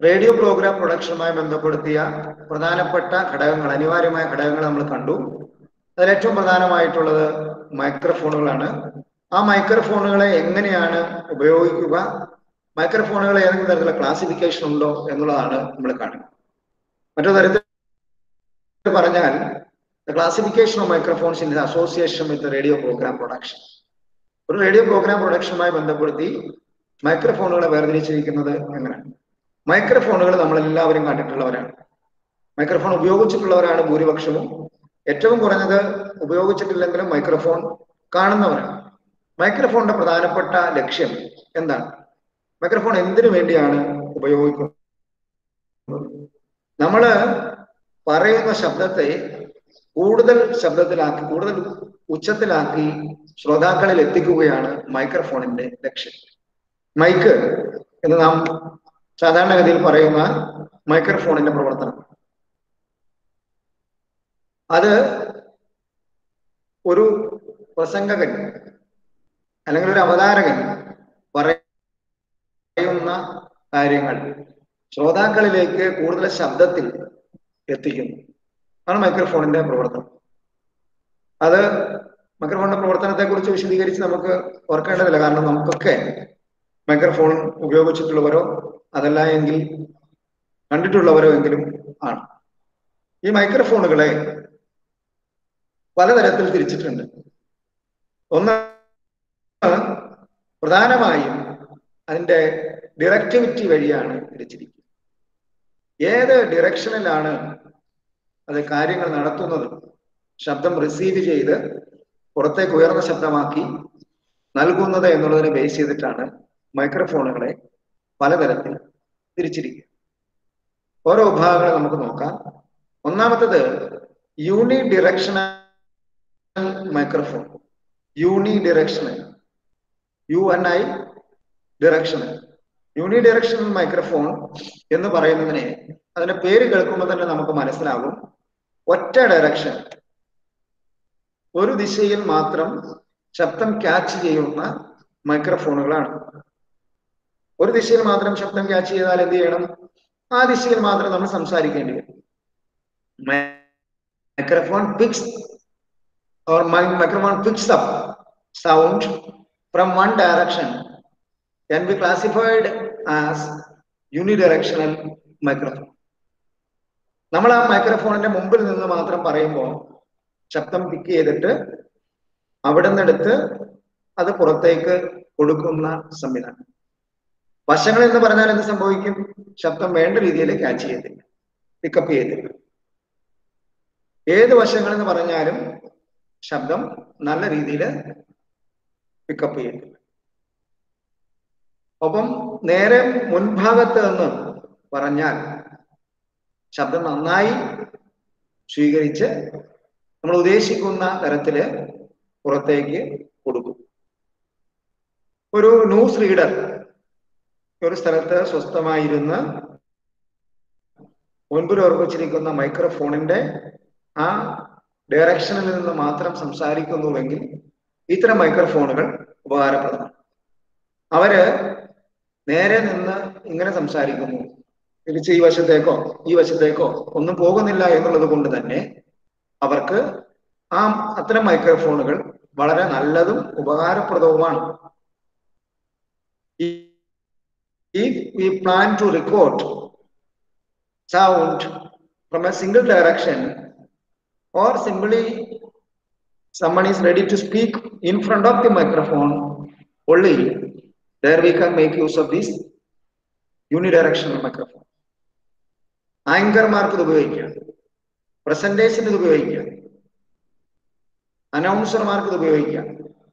Radio programme പ്രൊഡക്ഷനുമായി ബന്ധപ്പെടുത്തിയ പ്രധാനപ്പെട്ട ഘടകങ്ങൾ അനിവാര്യമായ ഘടകങ്ങൾ നമ്മൾ കണ്ടു അതിൽ ഏറ്റവും പ്രധാനമായിട്ടുള്ളത് മൈക്രോഫോണുകളാണ് ആ മൈക്രോഫോണുകളെ എങ്ങനെയാണ് ഉപയോഗിക്കുക മൈക്രോഫോണുകൾ ഏതെങ്കിലും തരത്തിലുള്ള ക്ലാസിഫിക്കേഷൻ ഉണ്ടോ എന്നുള്ളതാണ് നമ്മൾ കാണുന്നത് മറ്റൊരു തരത്തിൽ പറഞ്ഞാൽ the classification of microphones in association with radio programme production ഒരു റേഡിയോ പ്രോഗ്രാം പ്രൊഡക്ഷനുമായി ബന്ധപ്പെടുത്തി മൈക്രോഫോണുകളെ വേർതിരിച്ചിരിക്കുന്നത് എങ്ങനെയാണ് മൈക്രോഫോണുകൾ നമ്മളെല്ലാവരും കണ്ടിട്ടുള്ളവരാണ് മൈക്രോഫോൺ ഉപയോഗിച്ചിട്ടുള്ളവരാണ് ഭൂരിപക്ഷവും ഏറ്റവും കുറഞ്ഞത് ഉപയോഗിച്ചിട്ടില്ലെങ്കിലും മൈക്രോഫോൺ കാണുന്നവരാണ് മൈക്രോഫോണിന്റെ പ്രധാനപ്പെട്ട ലക്ഷ്യം എന്താണ് മൈക്രോഫോൺ എന്തിനു വേണ്ടിയാണ് ഉപയോഗിക്കുന്നത് നമ്മള് പറയുന്ന ശബ്ദത്തെ കൂടുതൽ ശബ്ദത്തിലാക്കി കൂടുതൽ ഉച്ചത്തിലാക്കി ശ്രോതാക്കളിൽ എത്തിക്കുകയാണ് മൈക്രോഫോണിന്റെ ലക്ഷ്യം മൈക്ക് എന്ന് നാം സാധാരണഗതിയിൽ പറയുന്ന മൈക്രോഫോണിന്റെ പ്രവർത്തനം അത് ഒരു പ്രസംഗകൻ അല്ലെങ്കിൽ ഒരു അവതാരകൻ പറയുന്ന കാര്യങ്ങൾ ശ്രോതാക്കളിലേക്ക് കൂടുതൽ ശബ്ദത്തിൽ എത്തിക്കുന്നു ആണ് മൈക്രോഫോണിന്റെ പ്രവർത്തനം അത് മൈക്രോഫോണിന്റെ പ്രവർത്തനത്തെ കുറിച്ച് വിശദീകരിച്ച് നമുക്ക് ഓർക്കേണ്ടതില്ല കാരണം നമുക്കൊക്കെ മൈക്രോഫോൺ ഉപയോഗിച്ചിട്ടുള്ളവരോ അതല്ല എങ്കിൽ കണ്ടിട്ടുള്ളവരോ എങ്കിലും ആണ് ഈ മൈക്രോഫോണുകളെ പലതരത്തിൽ തിരിച്ചിട്ടുണ്ട് ഒന്ന് പ്രധാനമായും അതിന്റെ ഡിറക്ടിവിറ്റി വഴിയാണ് തിരിച്ചിരിക്കുന്നത് ഏത് ഡിറക്ഷനിലാണ് അത് കാര്യങ്ങൾ നടത്തുന്നത് ശബ്ദം റിസീവ് ചെയ്ത് പുറത്തേക്ക് ഉയർന്ന ശബ്ദമാക്കി നൽകുന്നത് എന്നുള്ളതിനെ ബേസ് ചെയ്തിട്ടാണ് മൈക്രോഫോണുകളെ പലതരത്തിൽ തിരിച്ചിരിക്കുക ഓരോ വിഭാഗങ്ങളെ നമുക്ക് നോക്കാം ഒന്നാമത്തത് unidirectional microphone unidirectional U N I directional unidirectional microphone എന്ന് പറയുന്നതിനെ അതിന്റെ പേര് കേൾക്കുമ്പോൾ തന്നെ നമുക്ക് മനസ്സിലാകും ഒറ്റ ഡയറക്ഷൻ ഒരു ദിശയിൽ മാത്രം ശബ്ദം ക്യാച്ച് ചെയ്യുന്ന മൈക്രോഫോണുകളാണ് ഒരു ദിശയിൽ മാത്രം ശബ്ദം ക്യാച്ച് ചെയ്താൽ എന്ത് ചെയ്യണം ആ ദിശയിൽ മാത്രം നമ്മൾ സംസാരിക്കേണ്ടി വരും microphone picks or microphone picks up sound from one direction can be classified as unidirectional microphone നമ്മൾ ആ മൈക്രോഫോണിന്റെ മുമ്പിൽ നിന്ന് മാത്രം പറയുമ്പോൾ ശബ്ദം പിക്ക് ചെയ്തിട്ട് അവിടെ നിന്നെടുത്ത് അത് പുറത്തേക്ക് കൊടുക്കുന്ന സംവിധാനം വശങ്ങൾ എന്ന് പറഞ്ഞാൽ എന്ത് സംഭവിക്കും ശബ്ദം വേണ്ട രീതിയിൽ ക്യാച്ച് ചെയ്തില്ല പിക്കപ്പ് ചെയ്തില്ല ഏത് വശങ്ങൾ എന്ന് പറഞ്ഞാലും ശബ്ദം നല്ല രീതിയിൽ പിക്കപ്പ് ചെയ്തില്ല ഒപ്പം നേരെ മുൻഭാഗത്ത് നിന്ന് പറഞ്ഞാൽ ശബ്ദം നന്നായി സ്വീകരിച്ച് നമ്മൾ ഉദ്ദേശിക്കുന്ന തരത്തില് പുറത്തേക്ക് കൊടുക്കും ഒരു ന്യൂസ് റീഡർ ഒരു സ്ഥലത്ത് സ്വസ്ഥമായിരുന്ന് മുൻപിൽ ഉറപ്പിച്ചിരിക്കുന്ന മൈക്രോഫോണിന്റെ ആ ഡയറക്ഷനിൽ നിന്ന് മാത്രം സംസാരിക്കുന്നുവെങ്കിൽ ഇത്തരം മൈക്രോഫോണുകൾ ഉപകാരപ്രദമാണ് അവര് നേരെ നിന്ന് ഇങ്ങനെ സംസാരിക്കുന്നു തിരിച്ച് ഈ വശത്തേക്കോ ഈ വശത്തേക്കോ ഒന്നും പോകുന്നില്ല എന്നുള്ളത് കൊണ്ട് തന്നെ അവർക്ക് ആ അത്തരം മൈക്രോഫോണുകൾ വളരെ നല്ലതും ഉപകാരപ്രദവുമാണ് if we plan to record sound from a single direction or simply someone is ready to speak in front of the microphone only there we can make use of this unidirectional microphone ആങ്കർമാർക്ക് ഇത് ഉപയോഗിക്കാം പ്രസന്റേഷന് ഇത് ഉപയോഗിക്കാം അനൗൺസർമാർക്ക് ഇത് ഉപയോഗിക്കാം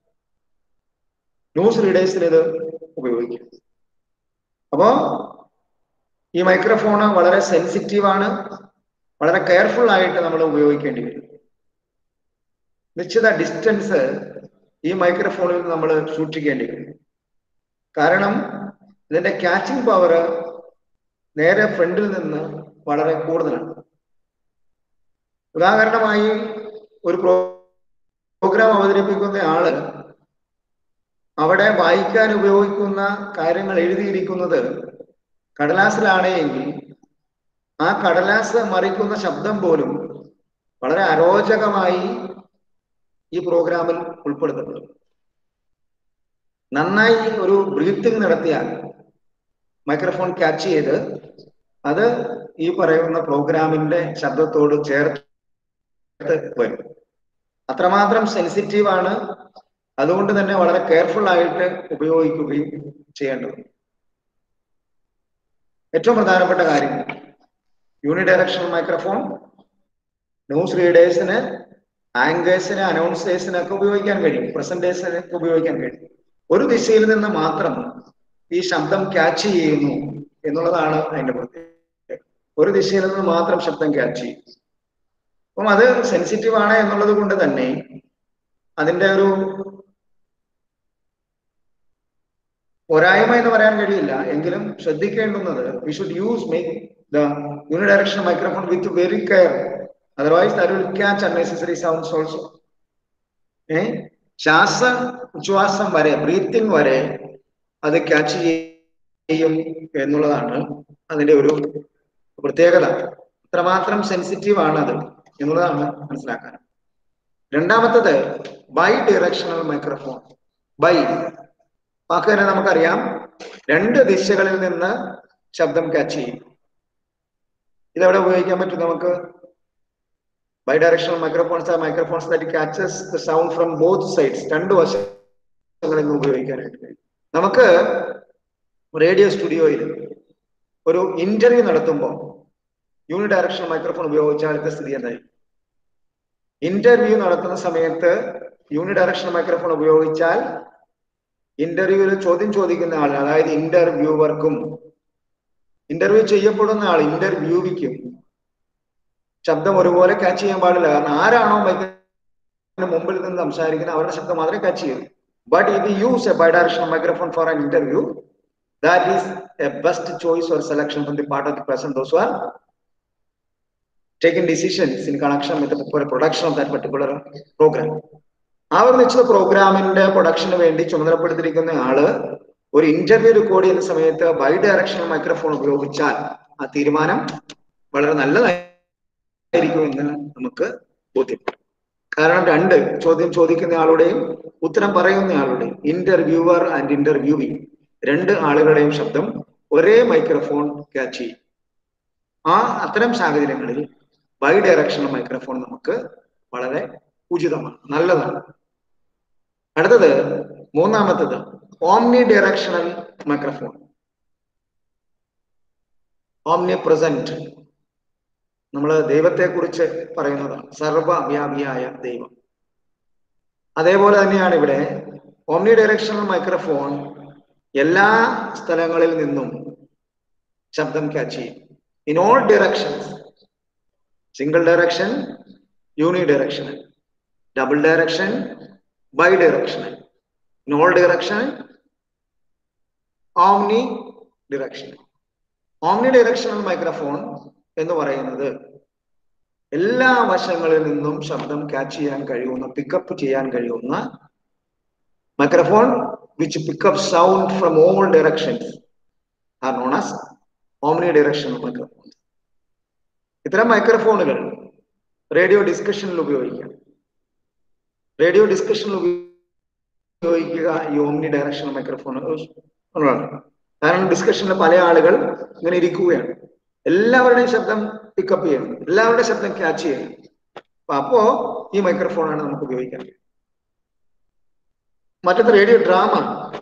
news റീഡേഴ്സിന് ഇത് ഉപയോഗിക്കാം അപ്പോ ഈ മൈക്രോഫോൺ വളരെ സെൻസിറ്റീവ് ആണ് വളരെ കെയർഫുൾ ആയിട്ട് നമ്മൾ ഉപയോഗിക്കേണ്ടി വരും നിശ്ചിത ഡിസ്റ്റൻസ് ഈ മൈക്രോഫോണിൽ നമ്മൾ സൂക്ഷിക്കേണ്ടി വരും കാരണം ഇതിന്റെ ക്യാച്ചിങ് പവർ നേരെ ഫ്രണ്ടിൽ നിന്ന് വളരെ കൂടുതലാണ് ഉദാഹരണമായി ഒരു പ്രോഗ്രാം അവതരിപ്പിക്കുന്ന ആള് അവിടെ വായിക്കാൻ ഉപയോഗിക്കുന്ന കാര്യങ്ങൾ എഴുതിയിരിക്കുന്നത് കടലാസിലാണ് എങ്കിൽ ആ കടലാസ് മറിക്കുന്ന ശബ്ദം പോലും വളരെ അരോചകമായി ഈ പ്രോഗ്രാമിൽ ഉൾപ്പെടുത്തപ്പെടും നന്നായി ഒരു ബ്രീത്തിങ് നടത്തിയാൽ മൈക്രോഫോൺ ക്യാച്ച് ചെയ്ത് അത് ഈ പറയുന്ന പ്രോഗ്രാമിന്റെ ശബ്ദത്തോട് ചേർത്ത് വരും അത്രമാത്രം സെൻസിറ്റീവ് ആണ് അതുകൊണ്ട് തന്നെ വളരെ കെയർഫുൾ ആയിട്ട് ഉപയോഗിക്കുകയും ചെയ്യേണ്ടത് ഏറ്റവും പ്രധാനപ്പെട്ട കാര്യം യൂണിഡയറക്ഷണൽ മൈക്രോഫോൺ ന്യൂസ് റീഡേഴ്സിന് ആങ്കേഴ്സിന് അനൗൺസേഴ്സിന് ഒക്കെ ഉപയോഗിക്കാൻ കഴിയും പ്രസന്റേഴ്സിന് ഒക്കെ ഉപയോഗിക്കാൻ കഴിയും ഒരു ദിശയിൽ നിന്ന് മാത്രം ഈ ശബ്ദം ക്യാച്ച് ചെയ്യുന്നു എന്നുള്ളതാണ് അതിന്റെ പ്രത്യേകത ഒരു ദിശയിൽ നിന്ന് മാത്രം ശബ്ദം ക്യാച്ച് ചെയ്യും അപ്പം അത് സെൻസിറ്റീവ് ആണ് എന്നുള്ളത് കൊണ്ട് തന്നെ അതിന്റെ ഒരു പോരായ്മ എന്ന് പറയാൻ കഴിയില്ല എങ്കിലും ശ്രദ്ധിക്കേണ്ടുന്നത് we should use make the unidirectional microphone with very care otherwise that will catch unnecessary sounds also ഏ ശ്വാസ ഉച്ഛ്വാസം വരെ ബ്രീത്തിങ് വരെ അത് ക്യാച്ച് ചെയ്യും എന്നുള്ളതാണ് അതിന്റെ ഒരു പ്രത്യേകത അത്രമാത്രം സെൻസിറ്റീവ് ആണ് അത് എന്നുള്ളതാണ് മനസ്സിലാക്കാൻ രണ്ടാമത്തത് ബൈ ഡയറക്ഷണൽ മൈക്രോഫോൺ ബൈ വാക്ക് തന്നെ നമുക്കറിയാം രണ്ട് ദിശകളിൽ നിന്ന് ശബ്ദം ക്യാച്ച് ചെയ്യും ഇതെവിടെ ഉപയോഗിക്കാൻ പറ്റും നമുക്ക് ബൈ ഡയറക്ഷണൽ മൈക്രോഫോൺസ് ആ microphones that catches the sound from both sides രണ്ട് വശങ്ങളിൽ നിന്ന് ഉപയോഗിക്കാനായിട്ട് കഴിയും നമുക്ക് റേഡിയോ സ്റ്റുഡിയോയിൽ ഒരു ഇന്റർവ്യൂ നടത്തുമ്പോൾ യൂണിഡയറക്ഷണൽ മൈക്രോഫോൺ ഉപയോഗിച്ചാലത്തെ സ്ഥിതി എന്തായി ഇന്റർവ്യൂ നടത്തുന്ന സമയത്ത് യൂണിഡയറക്ഷണൽ മൈക്രോഫോൺ ഉപയോഗിച്ചാൽ ഇന്റർവ്യൂവിൽ ചോദ്യം ചോദിക്കുന്ന ആൾ അതായത് ഇന്റർവ്യൂവർക്കും ഇന്റർവ്യൂ ചെയ്യപ്പെടുന്ന ആൾ ഇന്റർവ്യൂവിക്കും ശബ്ദം ഒരുപോലെ ക്യാച്ച് ചെയ്യാൻ പാടില്ല കാരണം ആരാണോ മൈക്രോഫോണിന് മുമ്പിൽ നിന്ന് സംസാരിക്കുന്നത് അവരുടെ ശബ്ദം മാത്രമേ ക്യാച്ച് ചെയ്യൂ but if use a bidirectional microphone for an interview that is a best choice or selection from the part of the present those are taken decisions in connection with the production of that particular program. ആ ഒരു നിശ്ചിത പ്രോഗ്രാമിന്റെ production വേണ്ടി ചുമതലപ്പെടുത്തിയിരിക്കുന്ന ആള് ഒരു interview record ചെയ്യുന്ന സമയത്ത് by bidirectional microphone ഉപയോഗിച്ചാൽ ആ തീരുമാനം വളരെ നല്ലതായിരിക്കും എന്ന് നമുക്ക് ബോധ്യപ്പെടും കാരണം രണ്ട് ചോദ്യം ചോദിക്കുന്ന ആളുടെയും ഉത്തരം പറയുന്ന ആളുടെയും ഇന്റർവ്യൂവർ ആൻഡ് ഇന്റർവ്യൂവി രണ്ട് ആളുകളുടെയും ശബ്ദം ഒരേ മൈക്രോഫോൺ ക്യാച്ച് ചെയ്യും ആ അത്തരം സാഹചര്യങ്ങളിൽ ബൈ ഡയറക്ഷണൽ മൈക്രോഫോൺ നമുക്ക് വളരെ ഉചിതമാണ് നല്ലതാണ് അടുത്തത് മൂന്നാമത്തത് omnidirectional microphone omnipresent നമ്മൾ ദൈവത്തെ കുറിച്ച് പറയുന്നതാണ് സർവവ്യാപിയായ ദൈവം അതേപോലെ തന്നെയാണ് ഇവിടെ ഓംനി ഡയറക്ഷണൽ മൈക്രോഫോൺ എല്ലാ സ്ഥലങ്ങളിൽ നിന്നും ശബ്ദം ക്യാച്ച് ചെയ്യും in all directions single direction unidirectional double direction bidirectional in all direction omnidirectional omnidirectional microphone എന്ന് പറയുന്നത് എല്ലാ വശങ്ങളിൽ നിന്നും ശബ്ദം ക്യാച്ച് ചെയ്യാൻ കഴിയുന്ന പിക്കപ്പ് ചെയ്യാൻ കഴിയുന്ന microphone which pick up sound from all directions are known as omnidirectional microphone ഇത്തരം മൈക്രോഫോണുകൾ റേഡിയോ ഡിസ്കഷനിൽ ഉപയോഗിക്കാം റേഡിയോ ഡിസ്കഷനിൽ ഉപയോഗിക്കുക ഈ ഓംനി ഡയറക്ഷണൽ മൈക്രോഫോൺ ഉള്ളതാണ് കാരണം ഡിസ്കഷനിൽ പല ആളുകൾ ഇങ്ങനെ ഇരിക്കുകയാണ് എല്ലാവരുടെയും ശബ്ദം പിക്കപ്പ് ചെയ്യണം എല്ലാവരുടെയും ശബ്ദം ക്യാച്ച് ചെയ്യണം അപ്പൊ അപ്പോ ഈ മൈക്രോഫോണാണ് നമുക്ക് ഉപയോഗിക്കാൻ മറ്റൊന്ന് റേഡിയോ ഡ്രാമ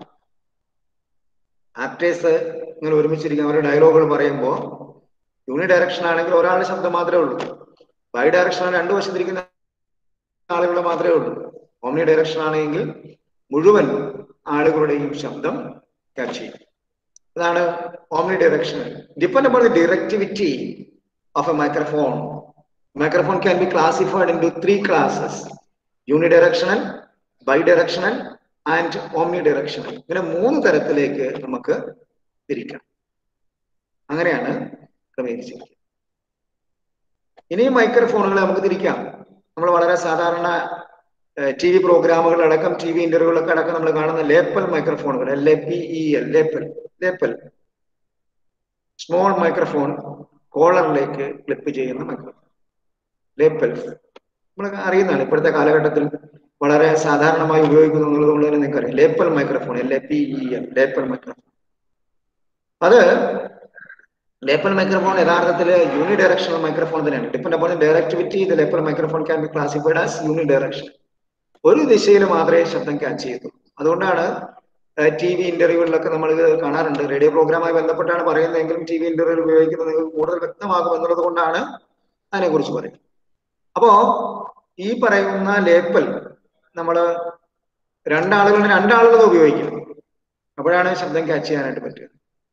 ആക്ടേഴ്സ് ഇങ്ങനെ ഒരുമിച്ചിരിക്കും അവരുടെ ഡയലോഗുകൾ പറയുമ്പോൾ യൂണി ഡയറക്ഷൻ ആണെങ്കിൽ ഒരാളുടെ ശബ്ദം മാത്രമേ ഉള്ളൂ ബൈ ഡയറക്ഷൻ രണ്ടു വശത്തിരിക്കുന്ന ആളുകൾ മാത്രമേ ഉള്ളൂ ഓംനി ഡയറക്ഷൻ ആണെങ്കിൽ മുഴുവൻ ആളുകളുടെയും ശബ്ദം ക്യാച്ച് ചെയ്യും അതാണ് omnidirection depend upon the directivity of a microphone microphone can be classified into three classes unidirectional bidirectional and omnidirectional ഇങ്ങനെ മൂന്ന് തരത്തിലേക്ക് നമുക്ക് തിരിക്കാം അങ്ങനെയാണ് ക്രമീകരിച്ചിരിക്കുന്നത് ഇനിയും മൈക്രോഫോണുകളെ നമുക്ക് തിരിക്കാം നമ്മൾ വളരെ സാധാരണ ടി വി പ്രോഗ്രാമുകൾ അടക്കം ടി വി ഇന്റർവ്യൂകളൊക്കെ അടക്കം നമ്മൾ കാണുന്ന ലേപ്പൽ മൈക്രോഫോണുകൾ L A P E L lapel lapel small microphone കോളറിലേക്ക് ക്ലിപ്പ് ചെയ്യുന്ന മൈക്രോഫോൺ ലേപ്പൽസ് നമ്മൾ അറിയുന്നതാണ് ഇപ്പോഴത്തെ കാലഘട്ടത്തിൽ വളരെ സാധാരണമായി ഉപയോഗിക്കുന്നു എന്നുള്ളത് കൊണ്ട് തന്നെ നിങ്ങൾക്ക് അറിയാം lapel microphone L A P E L lapel microphone അത് ലേപ്പൽ മൈക്രോഫോൺ യഥാർത്ഥത്തിൽ യൂണി ഡയറക്ഷണൽ മൈക്രോഫോൺ തന്നെയാണ് ഡിപ്പെൻഡ് അപ്പോൺ ഡയറക്ടിവിറ്റി ഇത് lapel microphone can be classified as unidirection ഒരു ദിശയിൽ മാത്രമേ ശബ്ദം ക്യാച്ച് ചെയ്യൂ അതുകൊണ്ടാണ് ടി വി ഇന്റർവ്യൂകളിലൊക്കെ നമ്മൾ ഇത് കാണാറുണ്ട് റേഡിയോ പ്രോഗ്രാമായി ബന്ധപ്പെട്ടാണ് പറയുന്നതെങ്കിലും ടി വി ഇന്റർവ്യൂ ഉപയോഗിക്കുന്നത് നിങ്ങൾക്ക് കൂടുതൽ വ്യക്തമാകും എന്നുള്ളത് കൊണ്ടാണ് അതിനെ കുറിച്ച് പറയുന്നത് അപ്പോ ഈ പറയുന്ന ലേപ്പൽ നമ്മൾ രണ്ടാളുകൾ രണ്ടാളുകൾ ഉപയോഗിക്കും അപ്പോഴാണ് ശബ്ദം ക്യാച്ച് ചെയ്യാനായിട്ട് പറ്റുക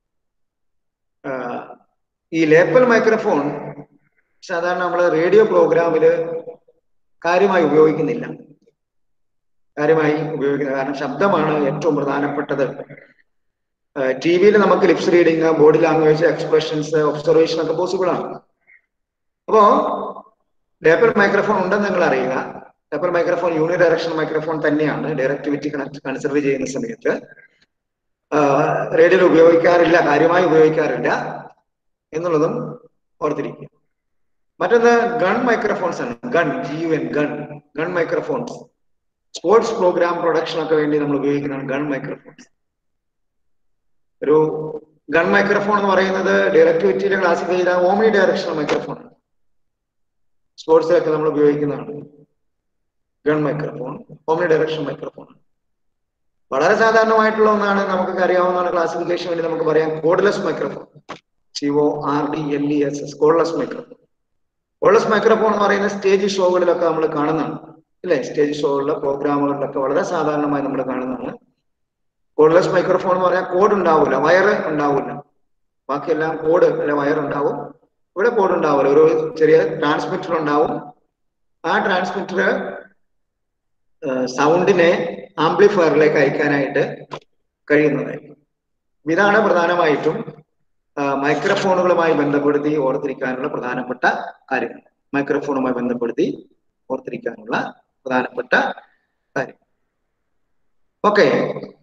ഈ ലേപ്പൽ മൈക്രോഫോൺ സാധാരണ നമ്മൾ റേഡിയോ പ്രോഗ്രാമിൽ കാര്യമായി ഉപയോഗിക്കുന്നില്ല കാര്യമായി ഉപയോഗിക്കുന്നത് കാരണം ശബ്ദമാണ് ഏറ്റവും പ്രധാനപ്പെട്ടത് ടി വിയിൽ നമുക്ക് lips reading body language expressions observation ഒക്കെ പോസിബിൾ ആണ് അപ്പോ ലേപ്പൽ മൈക്രോഫോൺ ഉണ്ടെന്ന് നിങ്ങൾ അറിയുക lapel microphone unidirection microphone തന്നെയാണ് ഡയറക്ടിവിറ്റി കൺസിഡർ ചെയ്യുന്ന സമയത്ത് റേഡിയോയിൽ ഉപയോഗിക്കാറില്ല കാര്യമായി ഉപയോഗിക്കാറില്ല എന്നുള്ളതും ഓർത്തിരിക്കുക മറ്റൊന്ന് ഗൺ മൈക്രോഫോൺസ് ആണ് gun G U N gun gun microphones sports programme production ഒക്കെ വേണ്ടി നമ്മൾ ഉപയോഗിക്കുന്നതാണ് ഗൺ മൈക്രോഫോൺസ് ഒരു ഗൺ മൈക്രോഫോൺ എന്ന് പറയുന്നത് ഡയറക്ടിവിറ്റിയിൽ ക്ലാസിഫൈ ചെയ്ത ഓമിനി ഡയറക്ഷണൽ മൈക്രോഫോൺ ആണ് സ്പോർട്സിലൊക്കെ നമ്മൾ ഉപയോഗിക്കുന്നതാണ് gun microphone omnidirection microphone വളരെ സാധാരണമായിട്ടുള്ള ഒന്നാണ് നമുക്ക് അറിയാവുന്നതാണ് ക്ലാസിഫിക്കേഷൻ വേണ്ടി നമുക്ക് പറയാം cordless microphone C O R D L E S S cordless microphone cordless microphone എന്ന് പറയുന്ന സ്റ്റേജ് ഷോകളിലൊക്കെ നമ്മൾ കാണുന്നതാണ് അല്ലെ സ്റ്റേജ് ഷോകളിലെ പ്രോഗ്രാമുകളിലൊക്കെ വളരെ സാധാരണമായി നമ്മൾ കാണുന്നതാണ് കോഡ്ലെസ് മൈക്രോഫോൺ എന്ന് പറയാൻ കോഡ് ഉണ്ടാവില്ല വയർ ഉണ്ടാവില്ല ബാക്കിയെല്ലാം കോഡ് അല്ലെ വയർ ഉണ്ടാവും ഇവിടെ കോഡ് ഉണ്ടാവില്ല ഒരു ചെറിയ ട്രാൻസ്മിറ്റർ ഉണ്ടാവും ആ ട്രാൻസ്മിറ്റർ സൗണ്ടിനെ ആംപ്ലിഫയറിലേക്ക് അയക്കാനായിട്ട് കഴിയുന്നതായിരിക്കും ഇതാണ് പ്രധാനമായിട്ടും മൈക്രോഫോണുകളുമായി ബന്ധപ്പെടുത്തി ഓർത്തിരിക്കാനുള്ള പ്രധാനപ്പെട്ട കാര്യങ്ങൾ മൈക്രോഫോണുമായി ബന്ധപ്പെടുത്തി ഓർത്തിരിക്കാനുള്ള പ്രധാനപ്പെട്ട കാര്യം ഓക്കെ